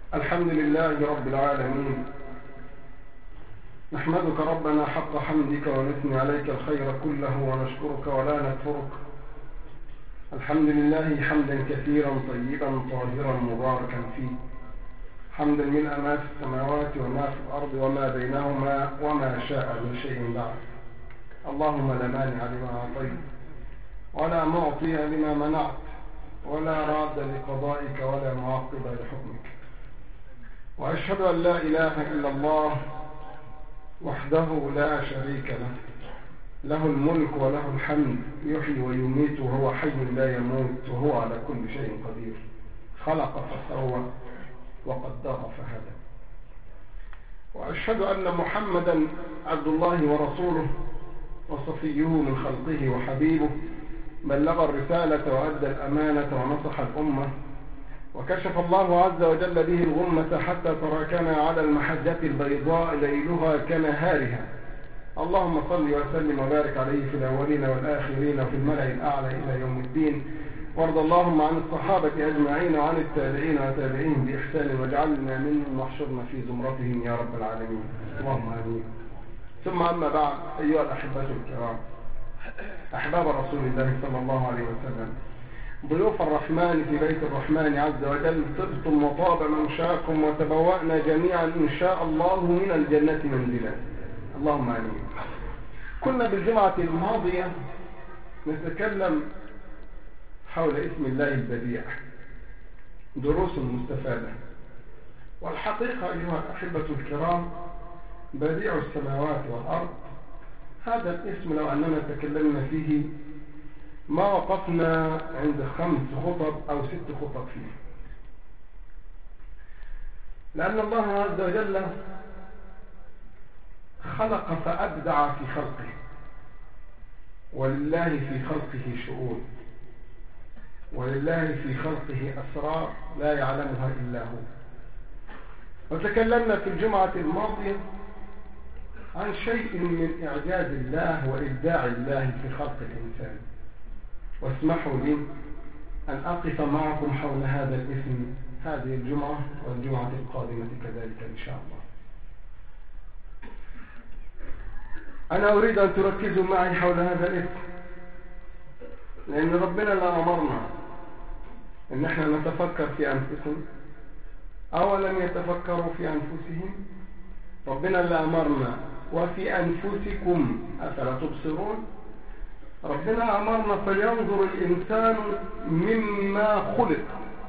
الحمد لله رب العالمين نحمدك ربنا حق حمدك ونثني عليك الخير كله ونشكرك ولا نكفرك الحمد لله حمدا كثيرا طيبا طاهرا مباركا فيه حمدا ملء ما في السماوات وما في الأرض وما بينهما وما شاء من شيء بعد اللهم لا مانع لما أعطيت ولا معطي لما منعت ولا راد لقضائك ولا معقب لحكمك وأشهد أن لا إله إلا الله وحده لا شريك له له الملك وله الحمد يحيي ويميت وهو حي لا يموت وهو على كل شيء قدير خلق فسوى وقدر فهدى وأشهد أن محمدا عبد الله ورسوله وصفيه من خلقه وحبيبه بلغ الرسالة وأدى الأمانة ونصح الأمة وكشف الله عز وجل به الغمة حتى تركنا على المحجة البيضاء ليلها كنهارها اللهم صل وسلم وبارك عليه في الأولين والآخرين وفي الملأ الأعلى إلى يوم الدين وارض اللهم عن الصحابة أجمعين وعن التابعين وتابعين بإحسان واجعلنا منهم واحشرنا في زمرتهم يا رب العالمين اللهم آمين ثم أما بعد أيها الأحبة الكرام أحباب رسول الله صلى الله عليه وسلم ضيوف الرحمن في بيت الرحمن عز وجل طبتم وطاب ممشاكم وتبوأنا جميعا إن شاء الله من الجنة منزلا اللهم آمين كنا بالجمعة الماضية نتكلم حول اسم الله البديع دروس مستفادة والحقيقة أيها الأحبة الكرام بديع السماوات والأرض هذا الاسم لو أننا تكلمنا فيه ما وقفنا عند خمس خطب أو ست خطب فيه لأن الله عز وجل خلق فأبدع في خلقه ولله في خلقه شؤون ولله في خلقه أسرار لا يعلمها إلا هو وتكلمنا في الجمعة الماضية عن شيء من إعجاز الله وإبداع الله في خلق الإنسان واسمحوا لي أن أقف معكم حول هذا الاسم هذه الجمعة والجمعة القادمة كذلك إن شاء الله أنا أريد أن تركزوا معي حول هذا الاسم لأن ربنا لا أمرنا أن احنا نتفكر في أنفسنا أولم يتفكروا في أنفسهم ربنا لا أمرنا وفي أنفسكم أفلا تبصرون ربنا أمرنا فلينظر الإنسان مما خلق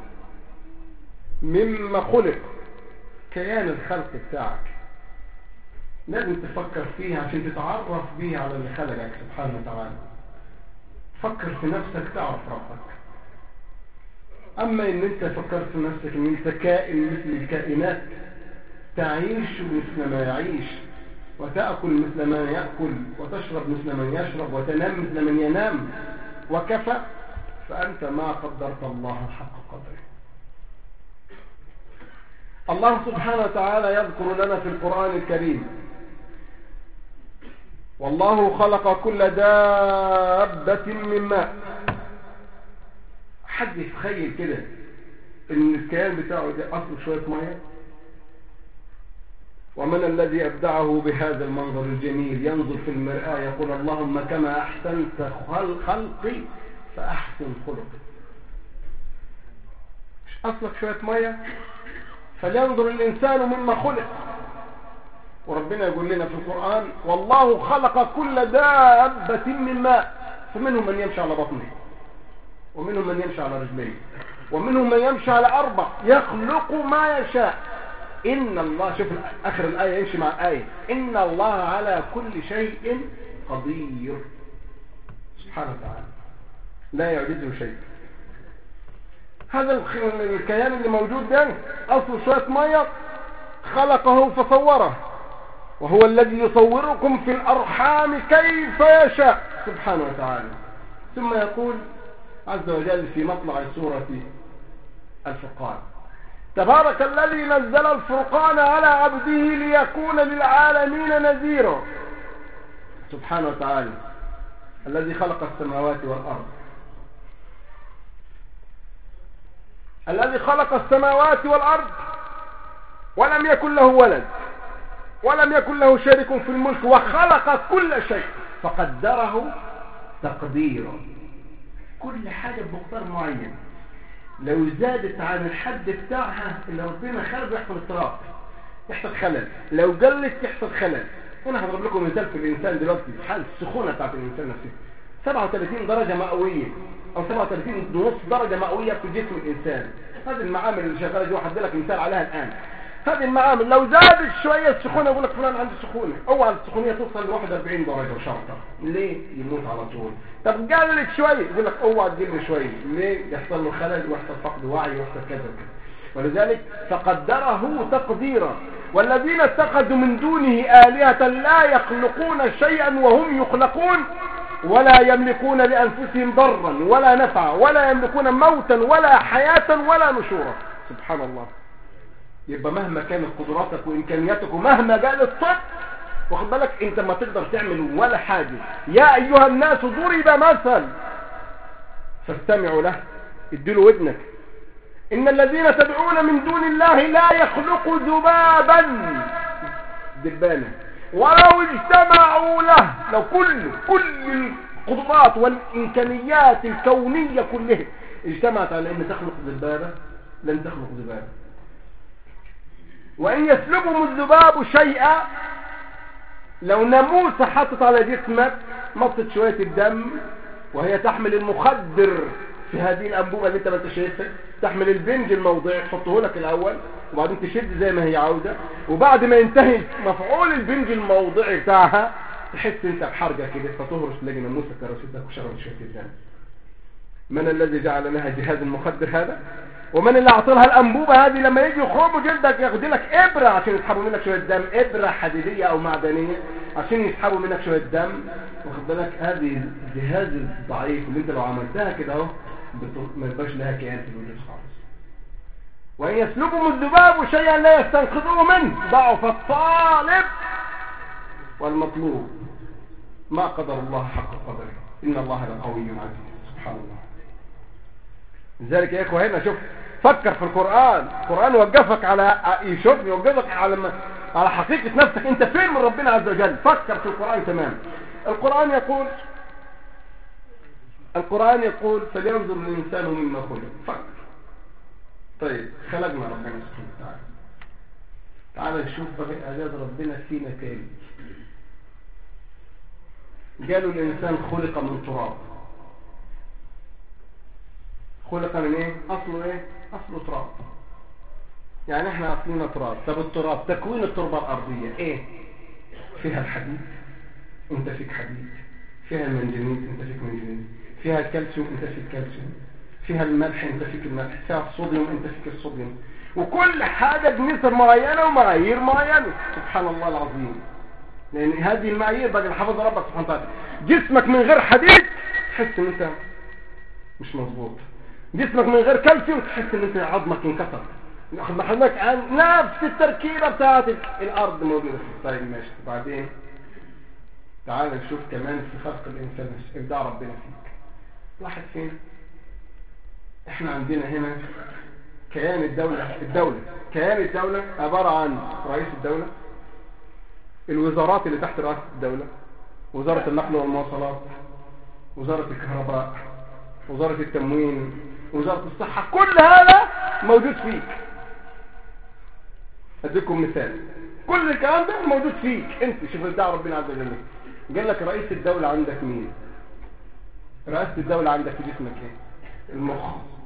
مما خلق كيان الخلق بتاعك لازم تفكر فيه عشان تتعرف به على اللي خلقك سبحانه وتعالى فكر في نفسك تعرف ربك أما إن أنت فكرت في نفسك إن أنت كائن مثل الكائنات تعيش مثل ما يعيش وتأكل مثل ما يأكل وتشرب مثل من يشرب وتنام مثل من ينام وكفى فأنت ما قدرت الله حق قدره الله سبحانه وتعالى يذكر لنا في القرآن الكريم والله خلق كل دابة من ماء حد يتخيل كده ان الكيان بتاعه ده اصله شوية مية ومن الذي أبدعه بهذا المنظر الجميل ينظر في المرآة يقول اللهم كما أحسنت خلقي فأحسن خلقي مش أصلك شوية مية فلينظر الإنسان مما خلق وربنا يقول لنا في القرآن والله خلق كل دابة من ماء فمنهم من يمشي على بطنه ومنهم من يمشي على رجليه ومنهم من يمشي على أربع يخلق ما يشاء إن الله شوف آخر الآية يمشي مع الآية إن الله على كل شيء قدير سبحانه وتعالى لا يعجزه شيء هذا الكيان اللي موجود ده أصل شوية مية خلقه فصوره وهو الذي يصوركم في الأرحام كيف يشاء سبحانه وتعالى ثم يقول عز وجل في مطلع سورة الفرقان تبارك الذي نزل الفرقان على عبده ليكون للعالمين نذيرا سبحانه وتعالى الذي خلق السماوات والأرض الذي خلق السماوات والأرض ولم يكن له ولد ولم يكن له شريك في الملك وخلق كل شيء فقدره تقديرا كل حاجة بمقدار معين لو زادت عن الحد بتاعها اللي ربنا خلق يحصل اضطراب يحصل خلل لو قلت يحصل خلل انا هضرب لكم مثال في الانسان دلوقتي في حال السخونه بتاعت الانسان نفسه 37 درجه مئويه او 37 ونص درجه مئويه في جسم الانسان هذه المعامل اللي شغاله دي وحد لك مثال عليها الان هذه المعامل لو زادت شويه السخونه يقول لك فلان عنده سخونه اوعى السخونيه توصل ل 41 درجه وشرطه ليه يموت على طول طب قلت شويه يقول لك اوعى تقل شويه ليه يحصل له خلل ويحصل فقد وعي ويحصل كذا وكذا ولذلك فقدره تقديرا والذين اتخذوا من دونه آلهة لا يخلقون شيئا وهم يخلقون ولا يملكون لأنفسهم ضرا ولا نفعا ولا يملكون موتا ولا حياة ولا نشورا سبحان الله يبقى مهما كانت قدراتك وإمكانياتك ومهما قال الطب واخد بالك انت ما تقدر تعمل ولا حاجة يا أيها الناس ضرب مثل فاستمعوا له اديله ودنك إن الذين تدعون من دون الله لا يخلق ذبابا دبانة ولو اجتمعوا له لو كل كل القدرات والإمكانيات الكونية كلها اجتمعت على أن تخلق ذبابة لن تخلق ذبابة وإن يسلبهم الذباب شيئا لو ناموسة حطت على جسمك مصت شوية الدم وهي تحمل المخدر في هذه الأنبوبة اللي انت ما انت شايفها تحمل البنج الموضعي تحطه لك الأول وبعدين تشد زي ما هي عاوزة وبعد ما ينتهي مفعول البنج الموضعي بتاعها تحس انت بحرجة كده فتهرش تلاقي ناموسة كرستك وشغل شوية الدم من الذي جعل لها جهاز المخدر هذا ومن اللي اعطلها الانبوبة هذه لما يجي يخرجوا جلدك ياخد لك ابرة عشان يسحبوا منك شوية دم ابرة حديدية او معدنية عشان يسحبوا منك شوية دم واخد بالك هذه الجهاز الضعيف اللي انت لو عملتها كده اهو ما يبقاش لها كيان في الوجود خالص وان يسلبهم الذباب شيئا لا يستنقذوه منه ضعف الطالب والمطلوب ما قدر الله حق قدره ان الله لقوي عزيز سبحان الله لذلك يا اخوه هنا شوف فكر في القرآن القرآن يوقفك على يشوف يوقفك على على حقيقة نفسك انت فين من ربنا عز وجل فكر في القرآن تمام القرآن يقول القرآن يقول فلينظر الإنسان مما خلق فكر طيب خلقنا ربنا سبحانه وتعالى تعال نشوف بقى إعجاز ربنا فينا تاني قالوا الإنسان خلق من تراب خلق من ايه اصله ايه اصله تراب يعني احنا اصلنا تراب طب التراب تكوين التربة الارضية ايه فيها الحديد انت فيك حديد فيها المنجنيز انت فيك منجنيز فيها الكالسيوم انت فيك كالسيوم فيها الملح انت فيك الملح فيها الصوديوم انت فيك الصوديوم وكل حاجة بنسب معينة ومعايير معينة سبحان الله العظيم لان هذه المعايير بقى حفظ ربك سبحانه وتعالى جسمك من غير حديد تحس ان انت مش مظبوط جسمك من غير كالسيوم تحس ان انت عظمك انكسر ناخد حضرتك عن نفس التركيبة بتاعت الارض موجودة في طيب ماشي بعدين تعال نشوف كمان في خلق الانسان ابداع ربنا فيك لاحظ فين احنا عندنا هنا كيان الدولة الدولة كيان الدولة عبارة عن رئيس الدولة الوزارات اللي تحت رئاسة الدولة وزارة النقل والمواصلات وزارة الكهرباء وزارة التموين وزارة الصحة كل هذا موجود فيك اديكم مثال كل الكلام ده موجود فيك انت شوف ابداع ربنا عز وجل قال لك رئيس الدولة عندك مين رئاسة الدولة عندك في جسمك ايه المخ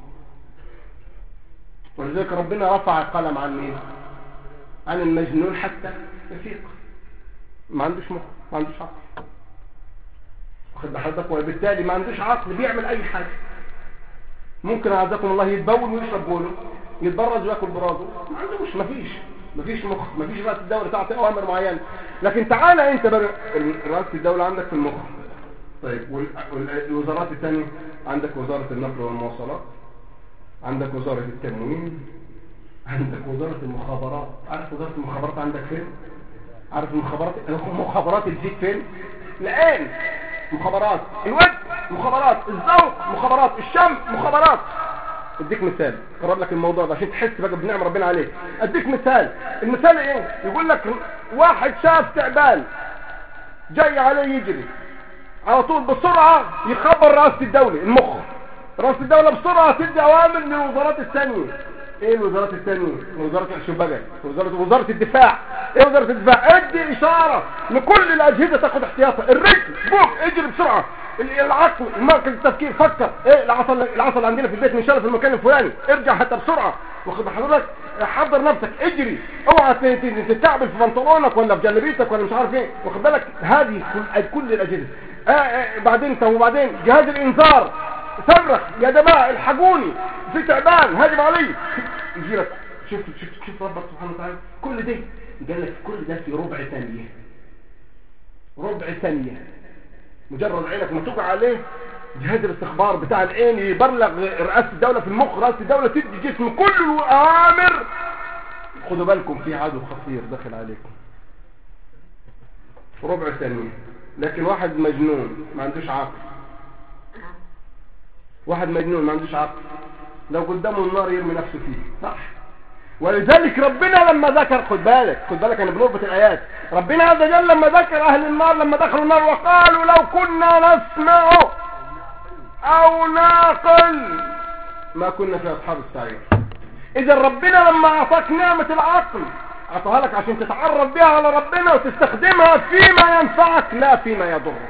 ولذلك ربنا رفع القلم عن مين عن المجنون حتى يفيق ما عندوش مخ ما عندوش عقل واخد بحضرتك وبالتالي ما عندوش عقل بيعمل اي حاجة ممكن اعزكم الله يتبول ويشرب بوله يتبرز وياكل برازه ما عندوش ما فيش ما فيش مخ ما فيش رئاسة الدولة تعطي اوامر معينة لكن تعالى انت بقى رئاسة الدولة عندك في المخ طيب والوزارات الثانية عندك وزارة النقل والمواصلات عندك وزارة التموين عندك وزارة المخابرات عارف وزارة المخابرات عندك فين عارف المخابرات المخابرات الجيك فين العين مخابرات الوجه مخابرات الذوق مخابرات الشم مخابرات اديك مثال قرب لك الموضوع ده عشان تحس بقى بنعم ربنا عليك اديك مثال المثال ايه يقول لك واحد شاف تعبان جاي عليه يجري على طول بسرعة يخبر رئاسة الدولة المخ رئاسة الدولة بسرعة تدي اوامر للوزارات الثانية ايه الوزارات الثانية وزارة شو بقى وزارة وزارة الدفاع ايه وزارة الدفاع ادي اشارة لكل الاجهزة تاخد احتياطها الرجل بوك اجري بسرعة العقل مركز التفكير فكر ايه العصا العصا اللي عندنا في البيت من في المكان الفلاني ارجع حتى بسرعة واخد حضرتك حضر نفسك اجري اوعى تتعبل في بنطلونك ولا في جلبيتك ولا مش عارف ايه واخد بالك هذه كل الاجهزة آه آه بعدين طب وبعدين جهاز الانذار صرخ يا جماعه الحقوني في تعبان هاجم علي يجي لك شوف شوف شوف ربك سبحانه وتعالى كل ده قال لك كل ده في ربع ثانيه ربع ثانيه مجرد عينك ما تقع عليه جهاز الاستخبار بتاع العين يبلغ رئاسة الدولة في المخ رئاسة الدولة تدي جسم كل الأوامر خدوا بالكم في عدو خطير داخل عليكم ربع ثانية لكن واحد مجنون ما عندوش عقل واحد مجنون ما عندوش عقل لو قدامه النار يرمي نفسه فيه صح ولذلك ربنا لما ذكر خد بالك خد بالك انا بنربط الايات ربنا عز وجل لما ذكر اهل النار لما دخلوا النار وقالوا لو كنا نسمع او ناقل ما كنا في اصحاب السعير اذا ربنا لما اعطاك نعمة العقل اعطاها لك عشان تتعرف بها على ربنا وتستخدمها فيما ينفعك لا فيما يضرك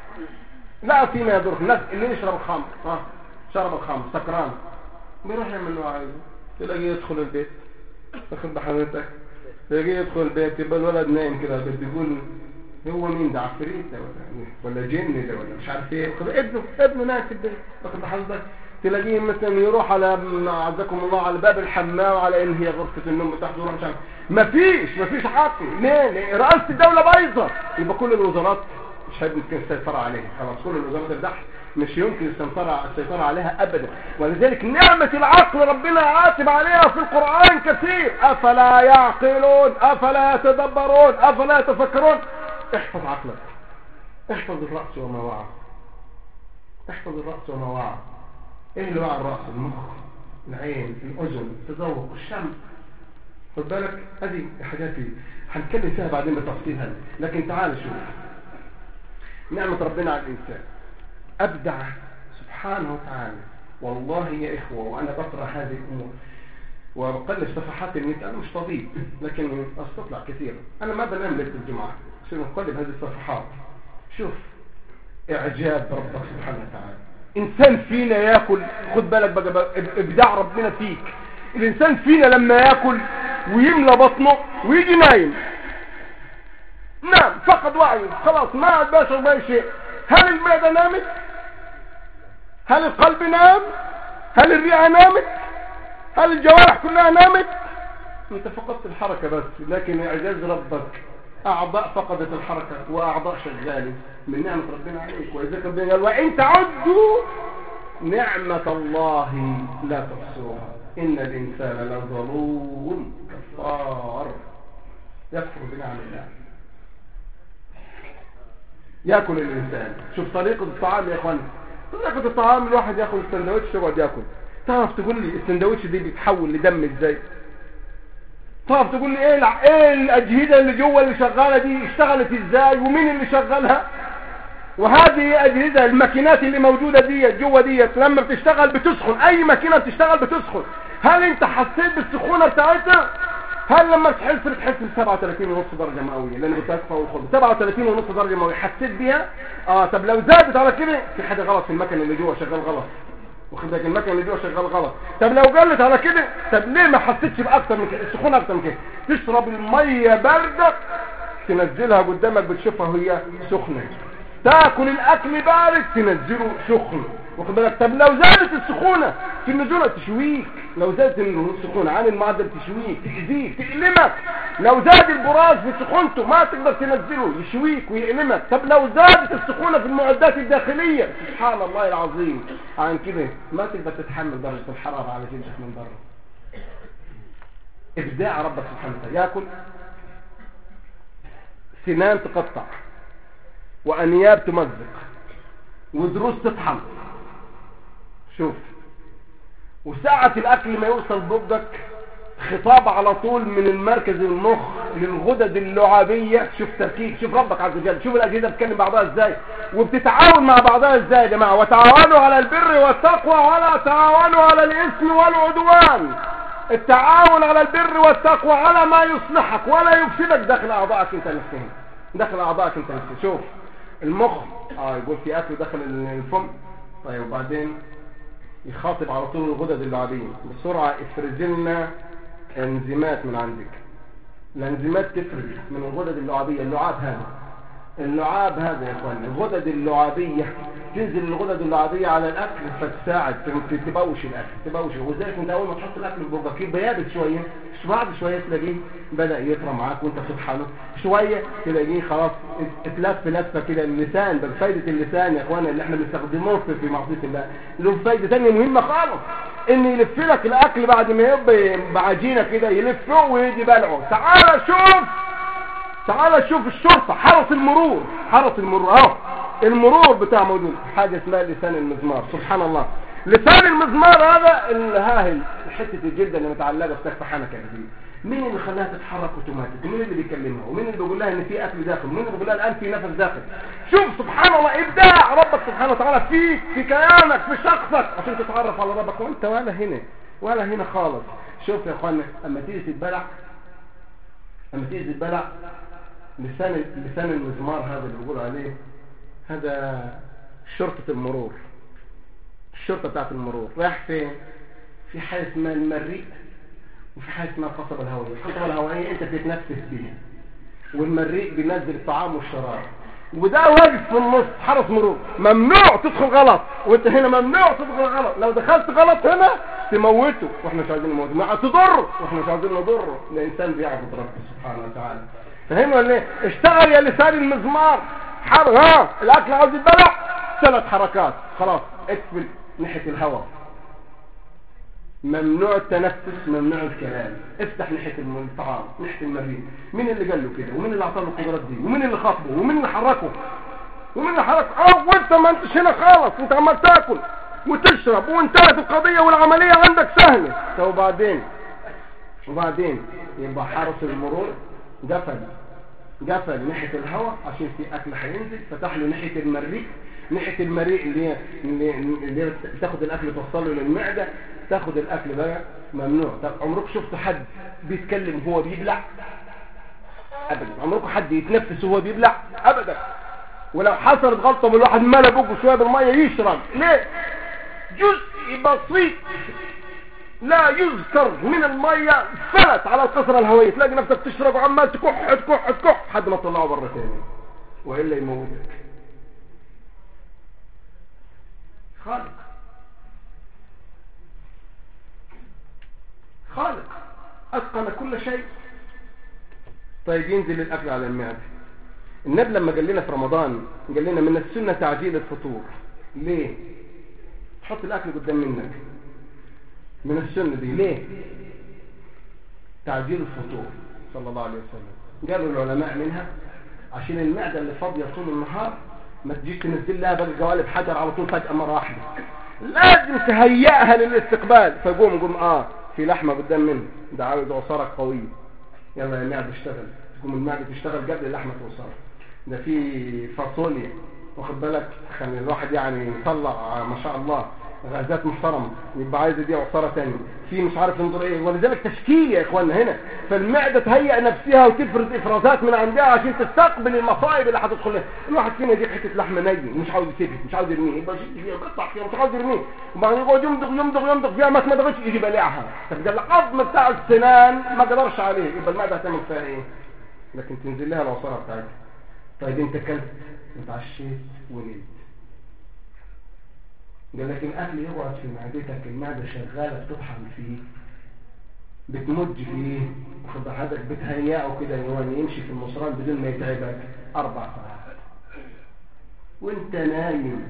لا فيما يضرك الناس اللي يشرب الخمر ها شرب الخمر سكران بيروح يعمل اللي عايزه تلاقيه يدخل البيت تاخد بحضرتك تلاقيه يدخل البيت يبقى الولد نايم كده بيقول هو مين ده عفريت ده ولا ولا جن ده ولا مش عارف ايه ابنه ابنه نايم في البيت تاخد بحضرتك تلاقيه مثلا يروح على عزكم الله على باب الحمام وعلى ان هي غرفه النوم بتاعته مش عارف مفيش مفيش عقل ليه؟ ليه رئاسه الدوله بايظه يبقى كل الوزارات مش هيمكن السيطره عليها خلاص كل الوزارات الدحر مش يمكن السيطرة, السيطرة عليها أبدا ولذلك نعمة العقل ربنا عاتب عليها في القرآن كثير أفلا يعقلون أفلا يتدبرون أفلا يتفكرون احفظ عقلك احفظ الرأس وما وعى احفظ الرأس وما وعى ايه اللي وعى الرأس المخ العين الأذن التذوق الشم خد بالك هذه حاجات هنتكلم فيها بعدين بالتفصيل هذا لكن تعال شوف نعمة ربنا على الإنسان أبدع سبحانه وتعالى والله يا إخوة وأنا بقرأ هذه الأمور وبقلب صفحات النت أنا مش طبيب لكن أستطلع كثيرا أنا ما بنام ليلة الجمعة عشان أقلب هذه الصفحات شوف إعجاب ربك سبحانه وتعالى إنسان فينا يأكل خد بالك بقى إبداع ربنا فيك الإنسان فينا لما يأكل ويملى بطنه ويجي نايم نعم فقد وعيه خلاص ما عاد باشر باي شيء هل المعدة نامت هل القلب نام هل الرئة نامت هل الجوارح كلها نامت انت فقدت الحركة بس لكن اعجاز ربك اعضاء فقدت الحركة واعضاء شغالة من نعمة ربنا عليك وإذا ربنا قال وإن تعدوا نعمة الله لا تحصوها إن الإنسان لظلوم كفار يكفر بنعم الله ياكل الإنسان شوف طريقة الطعام يا اخوان طريقة الطعام الواحد ياخد السندوتش يقعد ياكل تعرف تقول لي السندوتش دي بيتحول لدم ازاي تعرف تقول لي ايه ايه الاجهزه اللي جوه اللي شغاله دي اشتغلت ازاي ومين اللي شغلها وهذه اجهزه الماكينات اللي موجوده دي جوه دي لما بتشتغل بتسخن اي ماكينه بتشتغل بتسخن هل انت حسيت بالسخونه بتاعتها هل لما تحس بتحس ب 37 ونص درجه مئويه لان بتكفى والخبز 37 ونص درجه مئويه حسيت بيها اه طب لو زادت على كده في حاجه غلط في المكن اللي جوه شغال غلط واخد بالك المكن اللي جوه شغال غلط طب لو قلت على كده طب ليه ما حسيتش باكتر من كده السخونه اكتر من كده تشرب الميه بارده تنزلها قدامك بتشوفها وهي سخنه تاكل الاكل بارد تنزله سخن واخد بالك طب لو زادت السخونه في النزول تشويك لو زادت السخونه عن المعدل تشويك تاذيك تألمك لو زاد البراز في سخونته ما تقدر تنزله يشويك ويألمك طب لو زادت السخونه في المعدات الداخليه سبحان الله العظيم عن كده ما تقدر تتحمل درجه الحراره على جلدك من بره ابداع ربك سبحانه وتعالى ياكل سنان تقطع وانياب تمزق ودروس تطحن شوف وساعة الاكل ما يوصل بقك خطاب على طول من المركز المخ للغدد اللعابية شوف تركيب شوف ربك عز وجل شوف الأجهزة بتكلم بعضها ازاي وبتتعاون مع بعضها ازاي يا جماعة وتعاونوا على البر والتقوى ولا تعاونوا على الإثم والعدوان التعاون على البر والتقوى على ما يصلحك ولا يفسدك داخل أعضائك انت نفسهم داخل أعضائك انت نفسهم شوف المخ اه يقول في أكل داخل الفم طيب وبعدين يخاطب على طول الغدد اللعابية بسرعة افرز لنا انزيمات من عندك الانزيمات تفرز من الغدد اللعابية اللعاب هذا اللعاب هذا يا اخواني الغدد اللعابية تنزل الغدد اللعابية على الاكل فتساعد في تبوش الاكل تبوش وذلك انت اول ما تحط الاكل في بوقك يبقى يابس شوية بعد شوية تلاقيه بدأ يطرى معاك وانت بتطحنه شوية تلاقيه خلاص اتلف لفة كده اللسان بل فايدة اللسان يا اخوانا اللي احنا بنستخدموه في معصية الله له فايدة تانية مهمة خالص ان يلف لك الاكل بعد ما يبقى بعجينة كده يلفه ويجي بلعه تعال شوف تعال شوف الشرطة حرس المرور حرس المرور اهو المرور بتاع موجود حاجة اسمها لسان المزمار سبحان الله لسان المزمار هذا الهاهل حتة الجلدة اللي متعلقة في سقف حنكة دي مين اللي خلاها تتحرك اوتوماتيك مين اللي بيكلمها ومين اللي بيقول لها ان في اكل داخل ومين اللي بيقول لها الان في نفس داخل شوف سبحان الله ابداع ربك سبحانه وتعالى فيك في كيانك في شخصك عشان تتعرف على ربك وانت ولا هنا ولا هنا خالص شوف يا اخوانا اما تيجي تتبلع اما تيجي تتبلع لسان لسان المزمار هذا اللي بيقول عليه هذا شرطة المرور الشرطة بتاعت المرور رايح فين في حاجة اسمها المريء وفي حاجة اسمها القصبة الهوائية القصبة الهوائية انت بتتنفس بيها والمريء بينزل الطعام والشراب وده واقف في النص حرس مرور ممنوع تدخل غلط وانت هنا ممنوع تدخل غلط لو دخلت غلط هنا تموته واحنا مش عايزين نموته ما تضره واحنا مش عايزين نضره الانسان بيعبد ربه سبحانه وتعالى فهموا ولا ايه اشتغل يا لسان المزمار حر ها الاكل عاوز يتبلع ثلاث حركات خلاص اقفل ناحيه الهواء ممنوع التنفس ممنوع الكلام افتح ناحيه الطعام ناحيه المريء مين اللي قال له كده ومين اللي اعطاه القدرات دي ومين اللي خاطبه ومين اللي حركه ومين اللي حركه اه وانت ما انتش هنا خالص انت عمال تاكل وتشرب وانتهت القضيه والعمليه عندك سهله طب وبعدين وبعدين يبقى حرس المرور قفل قفل ناحيه الهواء عشان في اكل هينزل فتح له ناحيه المريء ناحيه المريء اللي هي اللي, اللي تاخد الاكل توصله للمعده تاخد الاكل بقى ممنوع طب عمرك شفت حد بيتكلم وهو بيبلع ابدا عمركم حد يتنفس وهو بيبلع ابدا ولو حصلت غلطه من الواحد ملا بقه شويه بالميه يشرب ليه جزء بسيط لا يذكر من الميه فلت على القصره الهوائيه تلاقي نفسك تشرب وعمال تكح تكح تكح لحد ما تطلعه بره تاني والا يموتك خالق خالق أتقن كل شيء طيب ينزل الأكل على المعدة النبي لما قال لنا في رمضان قال لنا من السنة تعجيل الفطور ليه تحط الأكل قدام منك من السنة دي ليه تعجيل الفطور صلى الله عليه وسلم قالوا العلماء منها عشان المعدة اللي فاضية طول النهار ما تجيش تنزل لها بقى جوالب حجر على طول فجأة مرة واحدة لازم تهيئها للاستقبال فقوم قوم اه في لحمة قدام منه ده عاوز عصارة قوية يلا يا المعدة اشتغل تقوم المعدة تشتغل قبل اللحمة توصل ده في فاصوليا واخد بالك خلي الواحد يعني يطلع ما شاء الله غازات محترمة يبقى عايز يدي عصارة تانية في مش عارف ينظر ايه ولذلك تشكيل يا اخوانا هنا فالمعدة تهيئ نفسها وتفرز افرازات من عندها عشان تستقبل المصائب اللي هتدخل لها الواحد فينا يجيب حتة لحمة نية مش عاوز يسيبها مش عاوز يرميه يبقى بيقطع فيها مش عاوز يرميه وبعدين يقعد يمضغ يمضغ يمضغ فيها ما تمضغش يجي بلعها طب العظم بتاع السنان ما قدرش عليه يبقى المعدة هتعمل فيها ايه لكن تنزل لها العصارة بتاعتها طيب انت كلت وتعشيت ونمت قال لك الاكل يقعد في معدتك المعده شغاله بتطحن فيه بتمج فيه واخد حضرتك بتهيئه كده ان هو يمشي في المصران بدون ما يتعبك اربع ساعات وانت نايم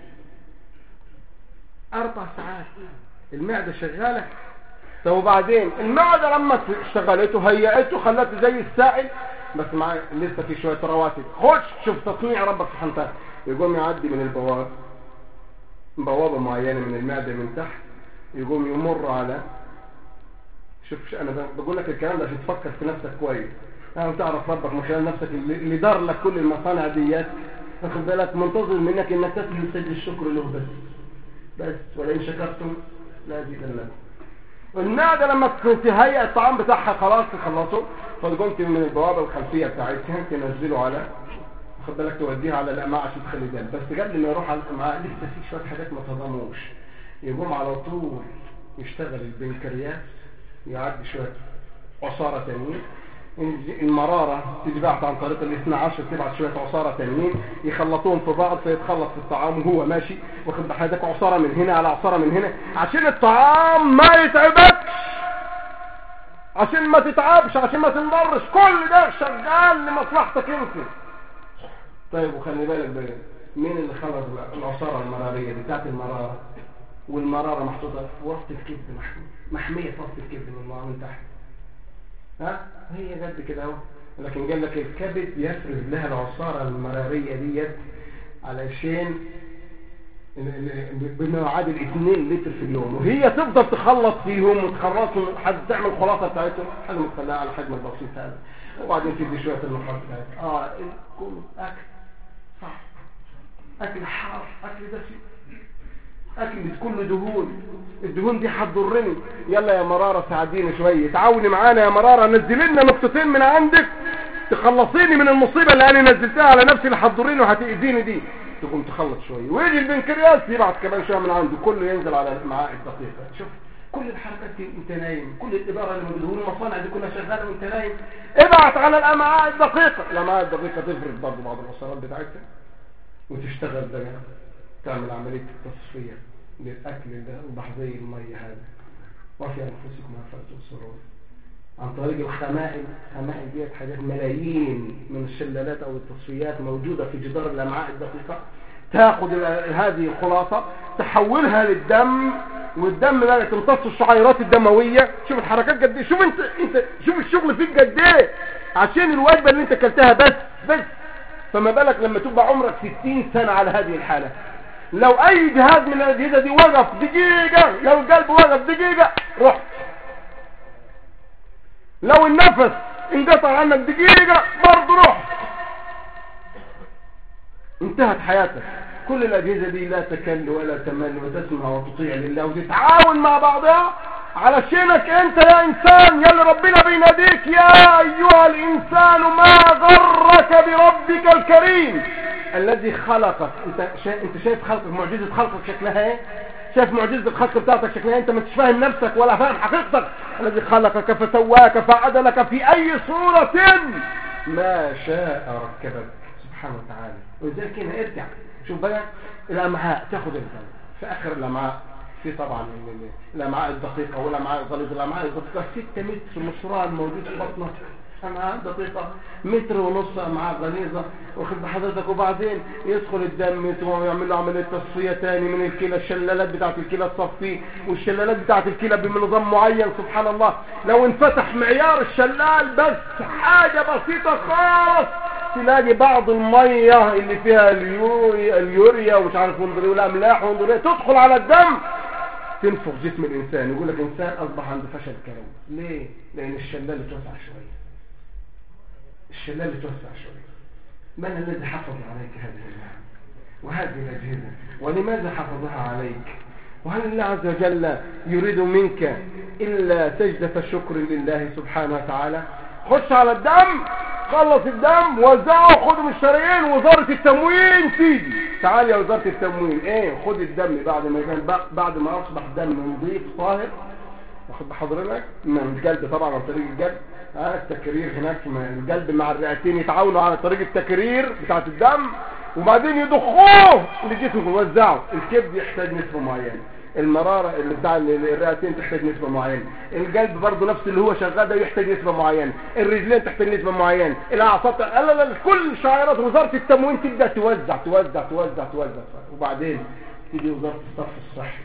اربع ساعات المعده شغاله طب وبعدين المعده لما اشتغلته هيئته خلته زي السائل بس مع لسه في شويه رواتب خش شوف تصنيع ربك سبحانه وتعالى يقوم يعدي من البوابه بوابة معينة من المعدة من تحت يقوم يمر على شوف انا بقول لك الكلام ده عشان تفكر في نفسك كويس يعني تعرف ربك من خلال نفسك اللي دار لك كل المصانع ديت واخد بالك منتظر منك انك تسجد سجد الشكر له بس بس ولئن شكرتم لا لكم المعدة لما تهيئ الطعام بتاعها خلاص تخلصه فتقوم من البوابة الخلفية بتاعتها تنزله على خد بالك توديها على الامعاء عشان تخلي دم بس قبل ما يروح على الامعاء لسه في شويه حاجات ما تضموش يقوم على طول يشتغل البنكرياس يعدي شويه عصاره تانيين المرارة تتبعت عن طريق الاثنى عشر تبعت شوية عصارة تانيين يخلطوهم في بعض فيتخلط في الطعام وهو ماشي واخد بحياتك عصارة من هنا على عصارة من هنا عشان الطعام ما يتعبكش عشان ما تتعبش عشان ما تنضرش كل ده شغال لمصلحتك انت طيب وخلي بالك بقى مين اللي خلق العصارة المرارية بتاعت المرارة والمرارة محطوطة في وسط الكبد محمية في وسط الكبد من الله من تحت ها هي قد كده اهو لكن قال لك الكبد يفرز لها العصارة المرارية ديت علشان بما يعادل 2 لتر في اليوم وهي تفضل تخلط فيهم وتخلطهم حد تعمل خلاصة بتاعتهم حاجة متخلقة على الحجم البسيط هذا وبعدين تدي شوية المحار بتاعتها اه كله اكل صح اكل حار اكل دسم اكل كله دهون الدهون دي هتضرني يلا يا مرارة ساعديني شوية تعاوني معانا يا مرارة نزل لنا نقطتين من عندك تخلصيني من المصيبة اللي انا نزلتها على نفسي اللي هتضرني وهتأذيني دي تقوم تخلص شوية ويجي البنكرياس يبعت كمان شوية من عنده كله ينزل على معاه الدقيقة شوف كل الحركات دي انت نايم كل الإدارة اللي موجوده المصانع دي كلها شغالة وانت نايم ابعت على الأمعاء الدقيقة الأمعاء الدقيقة تفرد برضه بعض الوصلات بتاعتها وتشتغل ده تعمل عملية التصفية للأكل ده وبحذي المية هذا وفي أنفسكم أفلا تبصرون عن طريق الخمائل الخمائل ديت حاجات ملايين من الشلالات أو التصفيات موجودة في جدار الأمعاء الدقيقة تاخد هذه الخلاصة تحولها للدم والدم ده تمتص الشعيرات الدموية شوف الحركات قد ايه شوف انت انت شوف الشغل فيك قد ايه عشان الوجبة اللي انت كلتها بس بس فما بالك لما تبقى عمرك 60 سنة على هذه الحالة لو اي جهاز من الاجهزة دي وقف دقيقة لو القلب وقف دقيقة رحت لو النفس انقطع عنك دقيقة برضه رحت انتهت حياتك كل الأجهزة دي لا تكل ولا تمل وتسمع وتطيع لله وتتعاون مع بعضها علشانك انت يا انسان يا اللي ربنا بيناديك يا ايها الانسان ما غرك بربك الكريم الذي خلقك انت شايف, انت شايف خلقك معجزة خلقك شكلها ايه شايف معجزة الخلق بتاعتك شكلها إيه؟ انت مش فاهم نفسك ولا فاهم حقيقتك الذي خلقك فسواك فعدلك في اي صورة ما شاء ركبك سبحانه وتعالى ولذلك هنا ارجع شوف بقى الامعاء تاخد الدم في اخر الامعاء في طبعا الامعاء الدقيقة والامعاء الغليظة الامعاء الدقيقة 6 متر مشروع موجود في بطنك امعاء دقيقة متر ونص امعاء غليظة واخد بحضرتك وبعدين يدخل الدم ويعمل له عملية تصفية تاني من الكلى الشلالات بتاعت الكلى تصفيه والشلالات بتاعت الكلى بنظام معين سبحان الله لو انفتح معيار الشلال بس حاجة بسيطة خالص تلاقي بعض المية اللي فيها اليوريا, اليوريا ومش عارف وندري والاملاح وندري تدخل على الدم تنفخ جسم الانسان يقول لك انسان اصبح عنده فشل كلوي ليه لان الشلال اتوسع شويه الشلال اتوسع شويه من الذي حفظ عليك هذه النعم وهذه الاجهزه ولماذا حفظها عليك وهل الله عز وجل يريد منك الا سجده شكر لله سبحانه وتعالى خش على الدم خلص الدم وزعه خده من الشرايين وزارة التموين تيجي تعال يا وزارة التموين ايه خد الدم بعد ما كان بعد ما اصبح دم نظيف طاهر واخد بحضرتك من القلب طبعا عن طريق القلب ها التكرير هناك القلب مع الرئتين يتعاونوا على طريق التكرير بتاعت الدم وبعدين يضخوه لجسمه ويوزعه الكبد يحتاج نسبة معينة المرارة اللي بتاع الرئتين تحتاج نسبة معينة القلب برضه نفس اللي هو شغال ده يحتاج نسبة معينة الرجلين تحتاج نسبة معينة الاعصاب لا لا لا كل شعيرات وزارة التموين تبدأ توزع توزع توزع توزع وبعدين تيجي وزارة الصف الصحي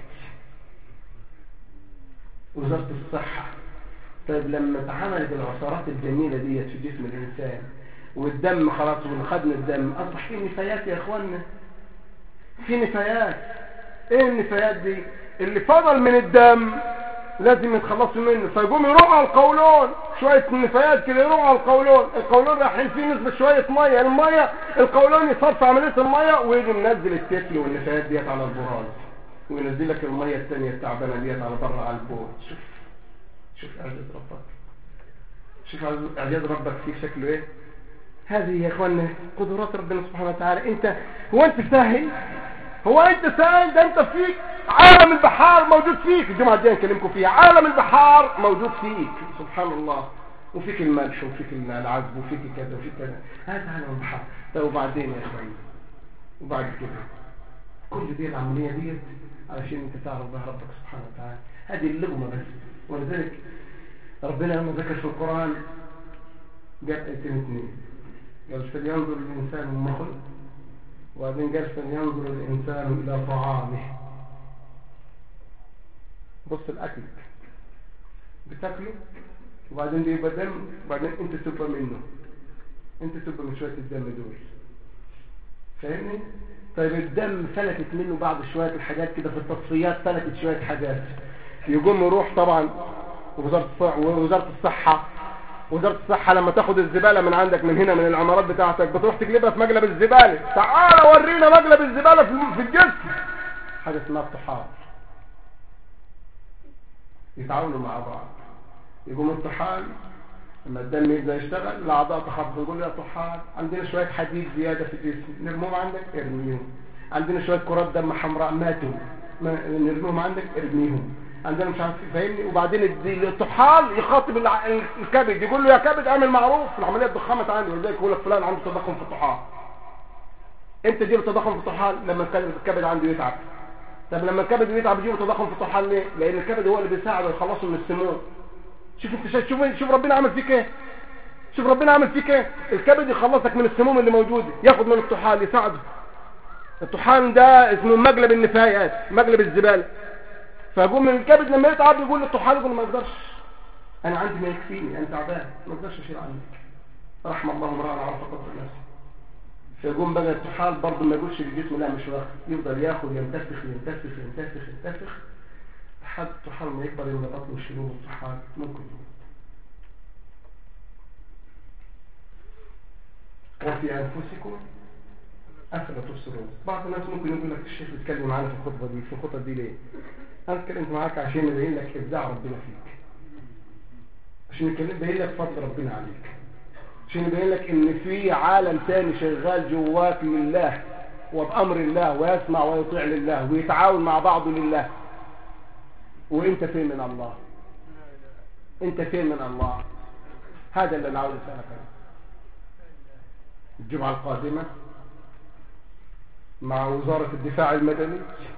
وزارة الصحة طيب لما اتعملت العصارات الجميلة ديت في جسم الإنسان والدم خلاص وخدنا الدم أصبح فيه نفايات يا إخوانا في نفايات ايه النفايات دي اللي فضل من الدم لازم يتخلصوا منه فيقوم يروح على القولون شوية نفايات كده يروح على القولون القولون رايحين فيه نسبة شوية مية المية القولون يصرف عملية المية ويجي منزل التفل والنفايات ديت على البراز وينزل لك المية التانية التعبانة ديت على بره على البول شوف شوف اعجاز ربك شوف اعجاز ربك فيك شكله ايه هذه يا اخوانا قدرات ربنا سبحانه وتعالى انت هو انت ساهل هو انت ساهل ده انت فيك عالم البحار موجود فيك الجمعة الجاية نكلمكم فيها عالم البحار موجود فيك سبحان الله وفيك الملح وفيك العذب وفيك كذا وفيك كذا هذا عالم البحار طيب وبعدين يا اخواني وبعد كده كل دي العملية ديت علشان انت تعرف بها ربك سبحانه وتعالى هذه اللغمة بس ولذلك ربنا لما ذكر في القرآن جاء ايتين اثنين قال فلينظر الإنسان مما خلق وبعدين قال فلينظر الإنسان إلى طعامه بص الأكل بتاكله وبعدين بيبقى دم وبعدين انت تبقى منه انت تبقى من شوية الدم دول فاهمني طيب الدم فلتت منه بعض شوية الحاجات كده في التصفيات فلتت شوية حاجات يقوم يروح طبعا وزارة الصحة وزارة الصحة لما تاخد الزبالة من عندك من هنا من العمارات بتاعتك بتروح تقلبها في مقلب الزبالة تعال ورينا مقلب الزبالة في الجسم حاجة اسمها الطحال يتعاونوا مع بعض يقوم الطحال لما الدم يبدا يشتغل الاعضاء تخفض يقول يا طحال عندنا شويه حديد زياده في الجسم نرموهم عندك ارميهم عندنا شويه كرات دم حمراء ماتوا نرميهم عندك ارميهم عندنا مش عارف فاهمني وبعدين الطحال يخاطب الكبد يقول له يا كبد اعمل معروف العمليه اتضخمت عندي ولذلك يقول لك فلان عنده تضخم في الطحال امتى يجيله تضخم في الطحال لما الكبد عنده يتعب طب لما الكبد بيتعب يجيله تضخم في الطحال ليه لان الكبد هو اللي بيساعده يخلصه من السموم شوف انت شوف شوف ربنا عمل فيك ايه شوف ربنا عمل فيك ايه الكبد يخلصك من السموم اللي موجوده ياخد من الطحال يساعده الطحال ده اسمه مقلب النفايات مقلب الزباله فيقوم من الكبد لما يتعب يقول للطحال يقول ما اقدرش انا عندي ما يكفيني انا تعبان ما اقدرش اشيل عنك رحم الله امرأة عرف قدر نفسه فيقوم بقى الطحال برضه ما يقولش للجسم لا مش واخد يفضل ياخد ينتفخ ينتفخ ينتفخ ينتفخ لحد الطحال ما يكبر من البطن ويشيلوه الطحال ممكن يموت وفي انفسكم افلا تبصرون بعض الناس ممكن يقول لك الشيخ بيتكلم معانا في الخطبه دي في الخطبه دي ليه انا اتكلمت معاك عشان يبين لك ابداع ربنا فيك عشان يبين لك فضل ربنا عليك عشان يبين لك ان في عالم تاني شغال جواك لله وبامر الله ويسمع ويطيع لله ويتعاون مع بعضه لله وانت فين من الله انت فين من الله هذا اللي انا عاوز اسالك الجمعه القادمه مع وزاره الدفاع المدني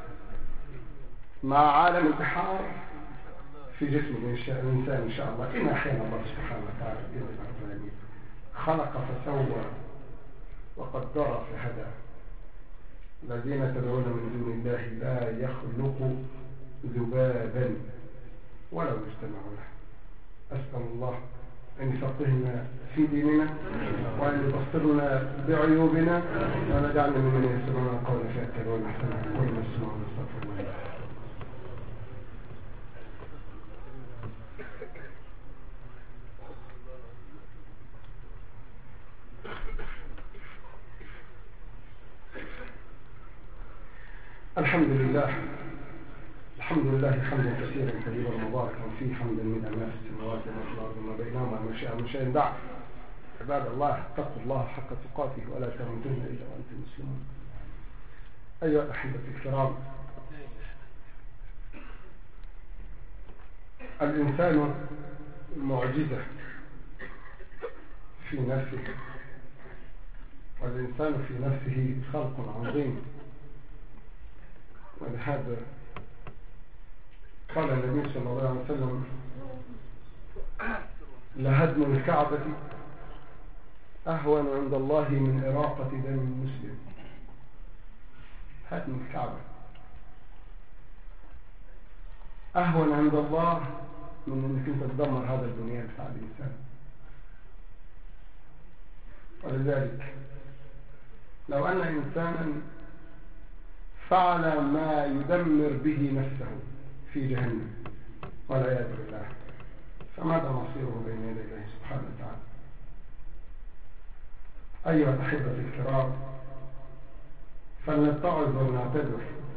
مع عالم البحار في جسم الإنسان إن شاء الله إن أحيانا الله سبحانه وتعالى خلق فسوى وقدر فهدى الذين تدعون من دون الله لا يخلق ذبابا ولو اجتمعوا له أسأل الله أن يفقهنا في ديننا وأن يبصرنا بعيوبنا وأن يجعلنا ممن يسمعون القول فيتبعون أحسنه كل مسموع واستغفر الله الحمد لله الحمد لله حمدا كثيرا كبيرا مباركا فيه حمدا من ما في السماوات وما في الارض وما بينهما ما شاء من شيء بعد عباد الله اتقوا الله حق تقاته ولا تموتن الا وانتم مسلمون ايها الاحبه الكرام الانسان معجزه في نفسه والإنسان في نفسه خلق عظيم ولهذا قال النبي صلى الله عليه وسلم لهدم الكعبة أهون عند الله من إراقة دم المسلم هدم الكعبة أهون عند الله من أنك أنت تدمر هذا البنيان بتاع الإنسان ولذلك لو أن إنسانا فعل ما يدمر به نفسه في جهنم والعياذ بالله فماذا مصيره بين يدي الله سبحانه وتعالى أيها الأحبة الكرام فلنتعظ ونعتذر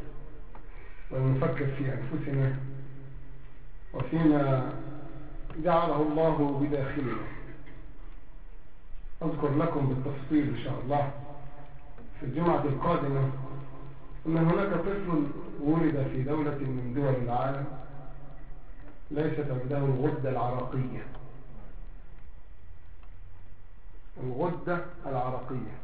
ونفكر في أنفسنا وفيما جعله الله بداخلنا أذكر لكم بالتفصيل إن شاء الله في الجمعة القادمة أن هناك طفل ولد في دولة من دول العالم ليست عنده الغدة العرقية الغدة العرقية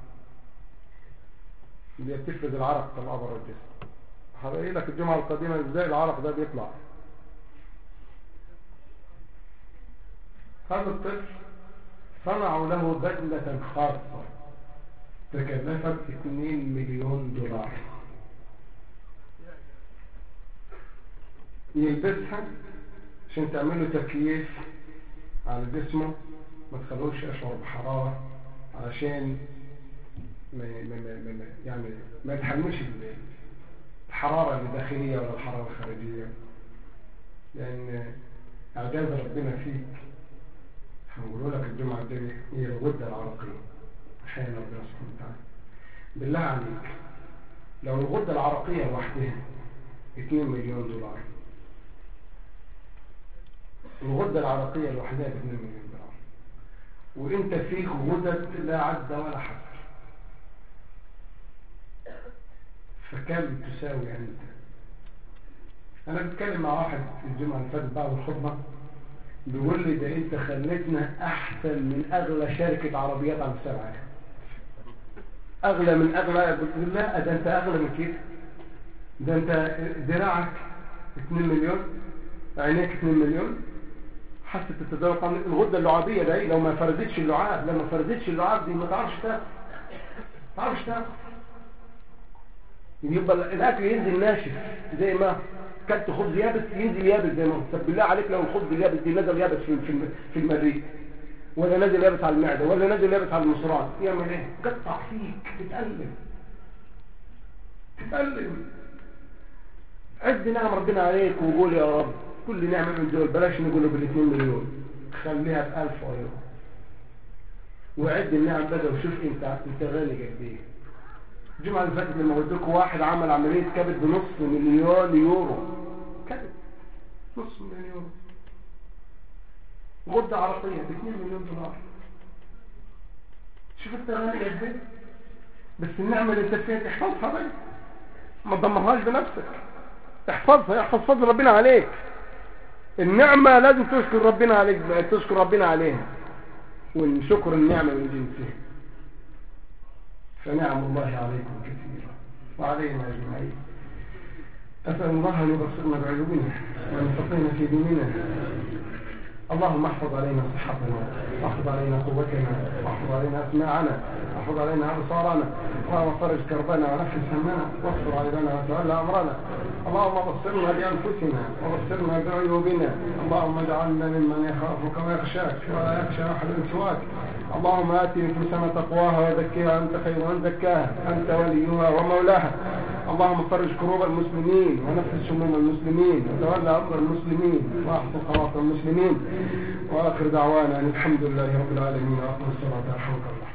اللي بتفرز العرق طلع بره الجسم هبقى لك الجمعة القادمة ازاي العرق ده بيطلع هذا الطفل صنعوا له بدلة خاصة تكلفت 2 مليون دولار يلبسها عشان تعمل له تكييف على جسمه ما تخلوش يشعر بحرارة علشان ما ما ما ما يعني ما يتحملش الحرارة الداخلية ولا الحرارة الخارجية لأن إعجاز ربنا فيك هنقول لك الجمعة دي هي الغدة العرقية أحيانا ربنا سبحانه وتعالى بالله عليك لو الغدة العرقية لوحدها 2 مليون دولار الغدة العرقية لوحدها ب 2 مليون دولار وانت فيك غدد لا عد ولا حصر فكم تساوي انت انا بتكلم مع واحد في الجمعة اللي فاتت بعد الخطبة بيقول لي ده انت خليتنا احسن من اغلى شركة عربيات على مستوى العالم اغلى من اغلى قلت له لا ده انت اغلى من كده ده انت دراعك 2 مليون عينيك 2 مليون حاسه التداول الغده اللعابيه ده لو ما فردتش اللعاب لما فردتش اللعاب دي ما تعرفش تاكل ما تعرفش تاكل يبقى الاكل ينزل ناشف زي ما كلت خبز يابس ينزل يابس زي ما هو طب بالله عليك لو الخبز اليابس دي نزل يابس في في المريء ولا نزل يابس على المعده ولا نزل يابس على المصرات يعمل ايه قطع فيك تتألم تتألم عد نعم ربنا عليك وقول يا رب كل نعمة من دول بلاش نقوله بالاثنين مليون خليها بألف ايرو وعد النعم بقى وشوف انت انت غالي قد ايه الجمعة اللي فاتت لما قلت لكم واحد عمل عملية كبد بنص مليون يورو كبد نص مليون يورو غدة عرقية ب 2 مليون دولار شوف انت غالي قد ايه بس النعمة اللي انت فيها تحفظها بقى ما تدمرهاش بنفسك احفظها احفظ فضل ربنا عليك النعمة لازم تشكر ربنا عليك تشكر ربنا عليها وان شكر النعمة من جنسها فنعم الله عليكم كثيرا وعلينا اجمعين أسأل الله أن يبصرنا بعيوبنا وأن يفقهنا في ديننا اللهم احفظ علينا صحتنا واحفظ علينا قوتنا واحفظ علينا أسماعنا واحفظ علينا أبصارنا اللهم فرج كربنا ونفس همنا واستر عيبنا وتولى أمرنا اللهم بصرنا بأنفسنا وبصرنا بعيوبنا اللهم اجعلنا ممن يخافك ويخشاك ولا يخشى أحد سواك اللهم آت نفوسنا تقواها وزكها أنت خير من زكاها أنت وليها ومولاها اللهم فرج كروب المسلمين ونفس شموم المسلمين وتولى أمر المسلمين واحفظ خواطر المسلمين وآخر دعوانا أن الحمد لله رب العالمين وأقم الصلاة رحمك الله